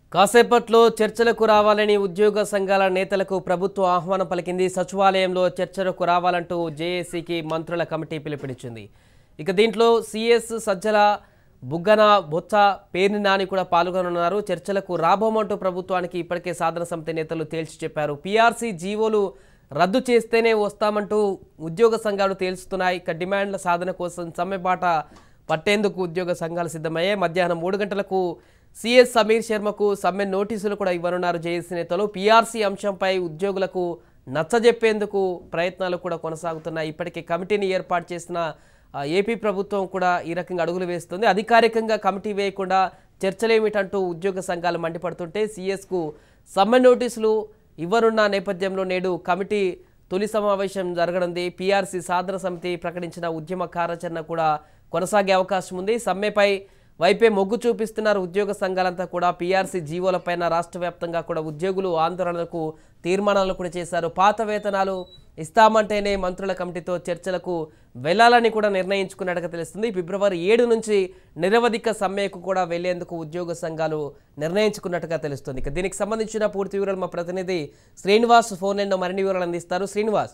కాసేపట్లో చర్చలకు రావాలని ఉద్యోగ సంఘాల నేతలకు ప్రభుత్వం ఆహ్వానం పలికింది సచివాలయంలో చర్చలకు రావాలంటూ జేఏసీకి మంత్రుల కమిటీ పిలుపునిచ్చింది ఇక దీంట్లో సిఎస్ సజ్జల బుగ్గన బొత్స పేర్ని నాని కూడా పాల్గొనున్నారు చర్చలకు రాబోమంటూ ప్రభుత్వానికి ఇప్పటికే సాధన సమితి నేతలు తేల్చి చెప్పారు పీఆర్సీ జీవోలు రద్దు చేస్తేనే వస్తామంటూ ఉద్యోగ సంఘాలు తేల్చుతున్నాయి ఇక డిమాండ్ల సాధన కోసం సమ్మెబాట పట్టేందుకు ఉద్యోగ సంఘాలు సిద్ధమయ్యాయి మధ్యాహ్నం మూడు గంటలకు సిఎస్ సమీర్ శర్మకు సమ్మె నోటీసులు కూడా ఇవ్వనున్నారు జేఏసీ నేతలు పీఆర్సీ అంశంపై ఉద్యోగులకు నచ్చజెప్పేందుకు ప్రయత్నాలు కూడా కొనసాగుతున్నాయి ఇప్పటికే కమిటీని ఏర్పాటు చేసిన ఆ, ఏపీ ప్రభుత్వం కూడా ఈ రకంగా అడుగులు వేస్తుంది అధికారికంగా కమిటీ వేయకుండా చర్చలేమిటంటూ ఉద్యోగ సంఘాలు మండిపడుతుంటే సిఎస్కు సమ్మె నోటీసులు ఇవ్వనున్న నేపథ్యంలో నేడు కమిటీ తొలి సమావేశం జరగనుంది పీఆర్సీ సాధన సమితి ప్రకటించిన ఉద్యమ కార్యాచరణ కూడా కొనసాగే అవకాశం ఉంది సమ్మెపై వైపే మొగ్గు చూపిస్తున్నారు ఉద్యోగ సంఘాలంతా కూడా పీఆర్సీ జీవోలపైన రాష్ట్ర వ్యాప్తంగా కూడా ఉద్యోగులు ఆందోళనలకు తీర్మానాలు కూడా చేశారు పాత వేతనాలు ఇస్తామంటేనే మంత్రుల కమిటీతో చర్చలకు వెళ్లాలని కూడా నిర్ణయించుకున్నట్టుగా తెలుస్తుంది ఫిబ్రవరి ఏడు నుంచి నిరవధిక సమ్మెకు కూడా వెళ్లేందుకు ఉద్యోగ సంఘాలు నిర్ణయించుకున్నట్టుగా తెలుస్తుంది ఇక దీనికి సంబంధించిన పూర్తి వివరాలు మా ప్రతినిధి శ్రీనివాస్ ఫోన్ లైన్లో మరిన్ని వివరాలు అందిస్తారు శ్రీనివాస్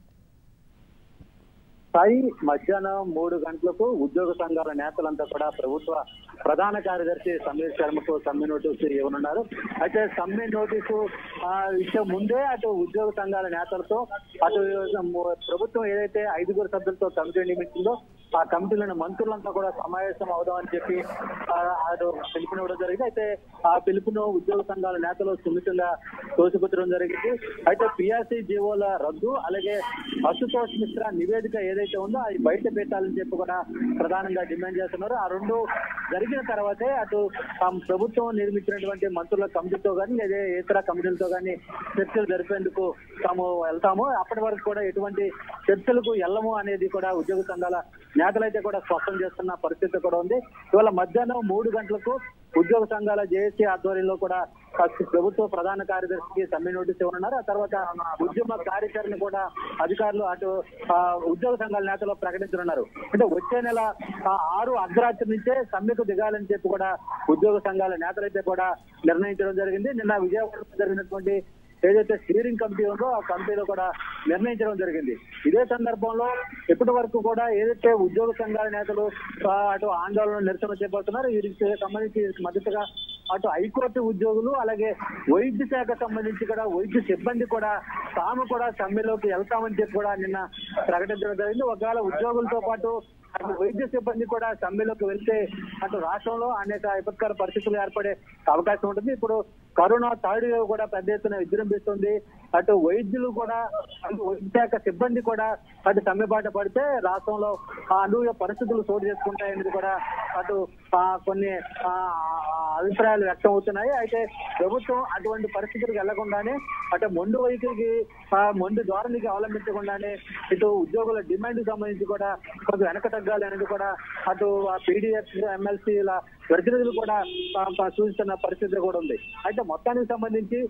సాయి మధ్యాహ్నం మూడు గంటలకు ఉద్యోగ సంఘాల నేతలంతా కూడా ప్రభుత్వ ప్రధాన కార్యదర్శి సమీర్ శర్మకు సమ్మె నోటీసు ఇవ్వనున్నారు అయితే సమ్మె నోటీసు ఆ, ఇచ్చే ముందే అటు ఉద్యోగ సంఘాల నేతలతో అటు ప్రభుత్వం ఏదైతే ఐదుగురు సభ్యులతో కమిటీ నియమించిందో ఆ కమిటీలోని మంత్రులంతా కూడా సమావేశం అవుదామని చెప్పి ఆ, అటు పిలుపునివ్వడం జరిగింది అయితే ఆ పిలుపును ఉద్యోగ సంఘాల నేతలు సున్నితంగా తోసిపుచ్చడం జరిగింది అయితే పిఆర్సీ జీవోల రద్దు అలాగే అశుతోష్ మిశ్రా నివేదిక ఏదైతే ఉందో అది బయట పెట్టాలని చెప్పి కూడా ప్రధానంగా డిమాండ్ చేస్తున్నారు ఆ రెండు జరిగిన తర్వాతే అటు ఆ ప్రభుత్వం నిర్మించినటువంటి మంత్రుల కమిటీతో కానీ లేదా ఇతర కమిటీలతో కానీ చర్చలు జరిపేందుకు తాము వెళ్తాము అప్పటి వరకు కూడా ఎటువంటి చర్చలకు వెళ్ళము అనేది కూడా ఉద్యోగ సంఘాల నేతలైతే కూడా స్పష్టం చేస్తున్న పరిస్థితి కూడా ఉంది ఇవాళ మధ్యాహ్నం మూడు గంటలకు ఉద్యోగ సంఘాల జేఏసీ ఆధ్వర్యంలో కూడా ఫస్ట్ ప్రభుత్వ ప్రధాన కార్యదర్శికి సమ్మె నోటీస్ ఇవ్వనున్నారు ఆ తర్వాత ఉద్యమ కార్యాచరణ కూడా అధికారులు అటు ఆ, ఉద్యోగ సంఘాల నేతలు ప్రకటించనున్నారు అంటే వచ్చే నెల ఆ, ఆరు అర్ధరాత్రి నుంచే సమ్మెకు దిగాలని చెప్పి కూడా ఉద్యోగ సంఘాల నేతలైతే కూడా నిర్ణయించడం జరిగింది నిన్న విజయవాడలో జరిగినటువంటి ఏదైతే స్టీరింగ్ కమిటీ ఉందో ఆ కమిటీలో కూడా నిర్ణయించడం జరిగింది ఇదే సందర్భంలో ఇప్పటి వరకు కూడా ఏదైతే ఉద్యోగ సంఘాల నేతలు ఆ, అటు ఆందోళన నిరసన చేపడుతున్నారు వీరికి సంబంధించి వీరికి మద్దతుగా అటు హైకోర్టు ఉద్యోగులు అలాగే వైద్య శాఖ సంబంధించి కూడా వైద్య సిబ్బంది కూడా తాము కూడా సమ్మెలోకి వెళ్తామని చెప్పి కూడా నిన్న ప్రకటించడం జరిగింది ఒకవేళ ఉద్యోగులతో పాటు అటు వైద్య సిబ్బంది కూడా సమ్మెలోకి వెళ్తే అటు రాష్ట్రంలో అనేక విపత్కర పరిస్థితులు ఏర్పడే అవకాశం ఉంటుంది ఇప్పుడు కరోనా థర్డ్ వేవ్ కూడా పెద్ద ఎత్తున విజృంభిస్తుంది అటు వైద్యులు కూడా అటు వైద్య శాఖ సిబ్బంది కూడా అటు సమ్మెబాట పడితే రాష్ట్రంలో ఆ అనూహ్య పరిస్థితులు చోటు చేసుకుంటాయనేది కూడా అటు ఆ, కొన్ని ఆ, అభిప్రాయాలు వ్యక్తం అవుతున్నాయి అయితే ప్రభుత్వం అటువంటి పరిస్థితులకు వెళ్లకుండానే అటు మొండు వైఖరికి ఆ, మొండు ధోరణికి అవలంబించకుండానే ఇటు ఉద్యోగుల డిమాండ్ సంబంధించి కూడా కొంచెం వెనక తగ్గాలి అనేది కూడా అటు పీడిఎఫ్ ఎమ్మెల్సీల ప్రతినిధులు కూడా ఆ, ఆ, సూచిస్తున్న పరిస్థితి కూడా ఉంది అయితే మొత్తానికి సంబంధించి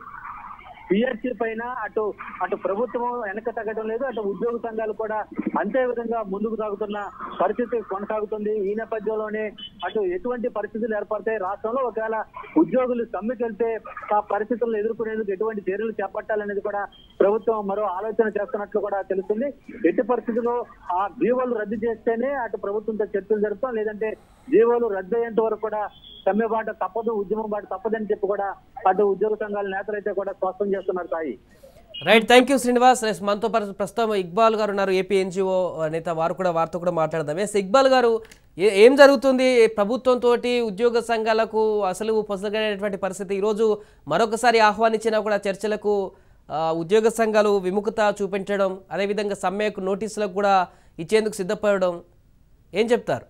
పిఆర్సీ పైన అటు అటు ప్రభుత్వం వెనక తగ్గడం లేదు అటు ఉద్యోగ సంఘాలు కూడా అంతే విధంగా ముందుకు సాగుతున్న పరిస్థితి కొనసాగుతుంది ఈ నేపథ్యంలోనే అటు ఎటువంటి పరిస్థితులు ఏర్పడతాయి రాష్ట్రంలో ఒకవేళ ఉద్యోగులు సమ్మెకి వెళ్తే ఆ పరిస్థితులను ఎదుర్కొనేందుకు ఎటువంటి చర్యలు చేపట్టాలనేది కూడా ప్రభుత్వం మరో ఆలోచన చేస్తున్నట్లు కూడా తెలుస్తుంది ఎట్టి పరిస్థితుల్లో ఆ జీవోలు రద్దు చేస్తేనే అటు ప్రభుత్వంతో చర్చలు జరుపుతాం లేదంటే జీవోలు రద్దు అయ్యేంత వరకు కూడా సమ్మె బాట తప్పదు ఉద్యమం బాట తప్పదని చెప్పి కూడా అటు ఉద్యోగ సంఘాల నేతలైతే కూడా స్పష్టం చేస్తున్నారు Sai right thank you Srinivas S మనతో పర- ప్రస్తుతం ఇక్బాల్ గారు ఉన్నారు ఏపీ ఎన్జిఓ నేత వారు కూడా వారితో కూడా మాట్లాడదాం ఎస్ ఇక్బాల్ గారు ఏ- ఏం జరుగుతుంది ప్రభుత్వంతో ఉద్యోగ సంఘాలకు అసలు పొసగనేటువంటి పరిస్థితి ఈరోజు మరొకసారి ఆహ్వానించినా కూడా చర్చలకు ఆ, ఉద్యోగ సంఘాలు విముఖత చూపించడం అదేవిధంగా సమ్మెకు నోటీసులకు కూడా ఇచ్చేందుకు సిద్ధపడడం ఏం చెప్తారు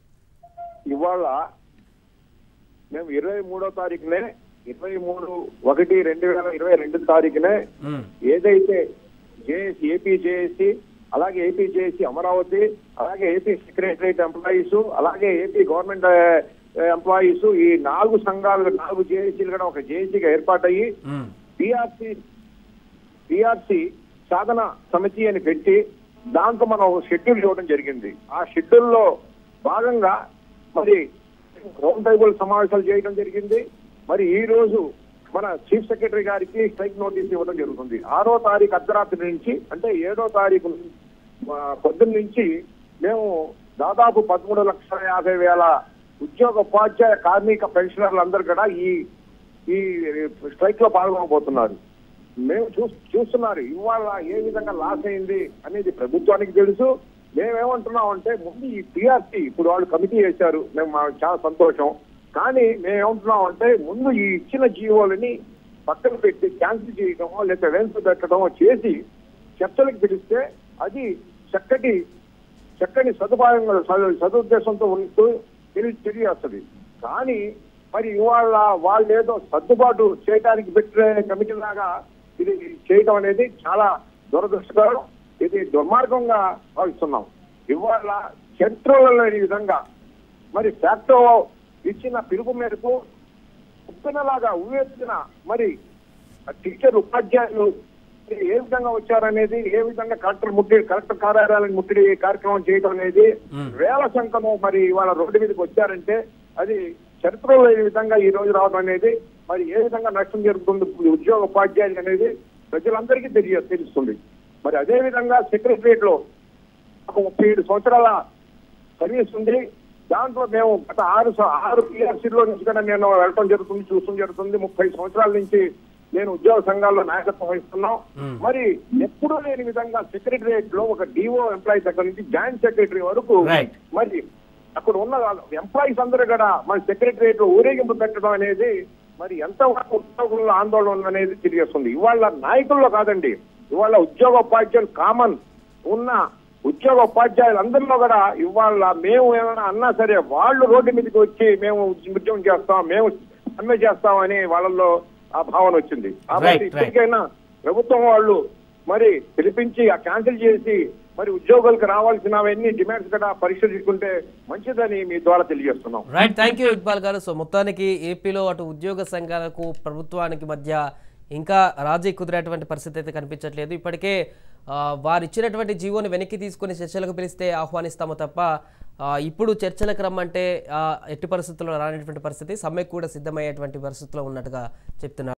ఇవాళ మేము ఇరవై మూడో తారీఖునే ఇరవై మూడు ఒకటి రెండు వేల ఇరవై రెండు తారీఖునే ఏదైతే జేఏసీ ఏపీ జేఏసీ అలాగే ఏపీ జేఏసీ అమరావతి అలాగే ఏపీ సెక్రటరియట్ ఎంప్లాయీస్ అలాగే ఏపీ గవర్నమెంట్ ఎంప్లాయీస్ ఈ నాలుగు సంఘాలు నాలుగు జేఏసీలు కూడా ఒక జేఏసీగా ఏర్పాటయ్యి పిఆర్సీ పిఆర్సీ సాధన సమితి అని పెట్టి దాంతో మనం ఒక షెడ్యూల్ ఇవ్వడం జరిగింది ఆ షెడ్యూల్లో భాగంగా మరి రౌండ్ టేబుల్ సమావేశాలు చేయడం జరిగింది మరి ఈ రోజు మన చీఫ్ సెక్రటరీ గారికి స్ట్రైక్ నోటీస్ ఇవ్వడం జరుగుతుంది ఆరో తారీఖు అర్ధరాత్రి నుంచి అంటే ఏడో తారీఖు ఆ, పొద్దున్న నుంచి మేము దాదాపు పదమూడు లక్షల యాభై వేల ఉద్యోగ ఉపాధ్యాయ కార్మిక పెన్షనర్లు అందరూ కూడా ఈ ఈ స్ట్రైక్ లో పాల్గొనబోతున్నారు మేము చూ చూస్తున్నారు ఇవాళ ఏ విధంగా లాస్ అయింది అనేది ప్రభుత్వానికి తెలుసు మేమేమంటున్నాం అంటే ముందు ఈ టీఆర్సీ ఇప్పుడు వాళ్ళు కమిటీ చేశారు మేము మాకు చాలా సంతోషం కానీ మేమేమంటున్నాం అంటే ముందు ఈ ఇచ్చిన జీవోలని పక్కన పెట్టి క్యాన్సిల్ చేయడమో లేకపోతే వెన్స్ పెట్టడమో చేసి చర్చలకు పిలిస్తే అది చక్కటి చక్కని సదుపాయంగా సదు- సదుద్దేశంతో ఉంటూ తెలియ తెలియస్తుంది కానీ మరి ఇవాళ వాళ్ళు ఏదో సర్దుబాటు చేయడానికి పెట్టే కమిటీ లాగా ఇది చేయడం అనేది చాలా దురదృష్టకరం ఇది దుర్మార్గంగా భావిస్తున్నాం ఇవాళ చరిత్రలో లేని విధంగా మరి ఫ్యాక్టో ఇచ్చిన పిలుపు మేరకు ఉప్పెనలాగా ఉవ్వెత్తిన మరి ఆ టీచర్ ఉపాధ్యాయులు ఏ విధంగా వచ్చారనేది ఏ విధంగా కలెక్టర్ ముట్టడి కలెక్టర్ కార్యాలయాలను ముట్టడి కార్యక్రమం చేయడం అనేది వేల సంఖ్యలో మరి ఇవాళ రోడ్డు మీదకి వచ్చారంటే అది చరిత్రలో లేని విధంగా ఈ రోజు రావడం అనేది మరి ఏ విధంగా నష్టం జరుగుతుంది ఉద్యోగ ఉపాధ్యాయులు అనేది ప్రజలందరికీ తెలియ తెలుస్తుంది మరి అదే విధంగా సెక్రటరియట్ లో ఒక ముప్పై ఏడు సంవత్సరాల సర్వీస్ ఉంది దాంట్లో మేము గత ఆరు స- ఆరు పిఆర్సీలో నుంచి కూడా నేను వెళ్ళటం జరుగుతుంది చూడటం జరుగుతుంది ముప్పై సంవత్సరాల నుంచి నేను ఉద్యోగ సంఘాల్లో నాయకత్వం వహిస్తున్నాం మరి ఎప్పుడూ లేని విధంగా సెక్రటరియట్ లో ఒక డిఓ ఎంప్లాయీ దగ్గర నుంచి జాయింట్ సెక్రటరీ వరకు Right. మరి అక్కడ ఉన్న ఎంప్లాయీస్ అందరూ కూడా మన సెక్రటరియట్ లో ఊరేగింపు పెట్టడం అనేది మరి ఎంత వరకు ఉద్యోగుల్లో ఆందోళన ఉందనేది తెలియస్తుంది ఇవాళ నాయకుల్లో కాదండి ఇవాళ ఉద్యోగ ఉపాధ్యాయులు కామన్ ఉన్న ఉద్యోగ ఉపాధ్యాయులు అందరిలో కూడా ఇవాళ మేము ఏమైనా అన్నా సరే వాళ్ళు రోడ్డు మీదకి వచ్చి మేము ఉద్యోగం చేస్తాం మేము సమ్మె చేస్తాం అని వాళ్ళల్లో ఆ భావన వచ్చింది కాబట్టి Right, right. ఇప్పటికైనా ప్రభుత్వం వాళ్ళు మరి పిలిపించి ఆ క్యాన్సిల్ చేసి మరి ఉద్యోగులకు రావాల్సినవన్నీ డిమాండ్స్ కూడా పరిశీలించుకుంటే మంచిదని మీ ద్వారా తెలియజేస్తున్నాం రైట్ థ్యాంక్ యూ ఇక్బాల్ గారు సో మొత్తానికి ఏపీలో అటు ఉద్యోగ సంఘాలకు ప్రభుత్వానికి మధ్య ఇంకా రాజీ కుదిరేటువంటి పరిస్థితి అయితే కనిపించట్లేదు ఇప్పటికే ఆ, వారు ఇచ్చినటువంటి జీవోని వెనక్కి తీసుకుని చర్చలకు పిలిస్తే ఆహ్వానిస్తాము తప్ప ఆ, ఇప్పుడు చర్చలకు రమ్మంటే ఆ, ఎట్టి పరిస్థితుల్లో రానటువంటి పరిస్థితి సమ్మెకు కూడా సిద్ధమయ్యేటువంటి పరిస్థితిలో ఉన్నట్టుగా చెప్తున్నారు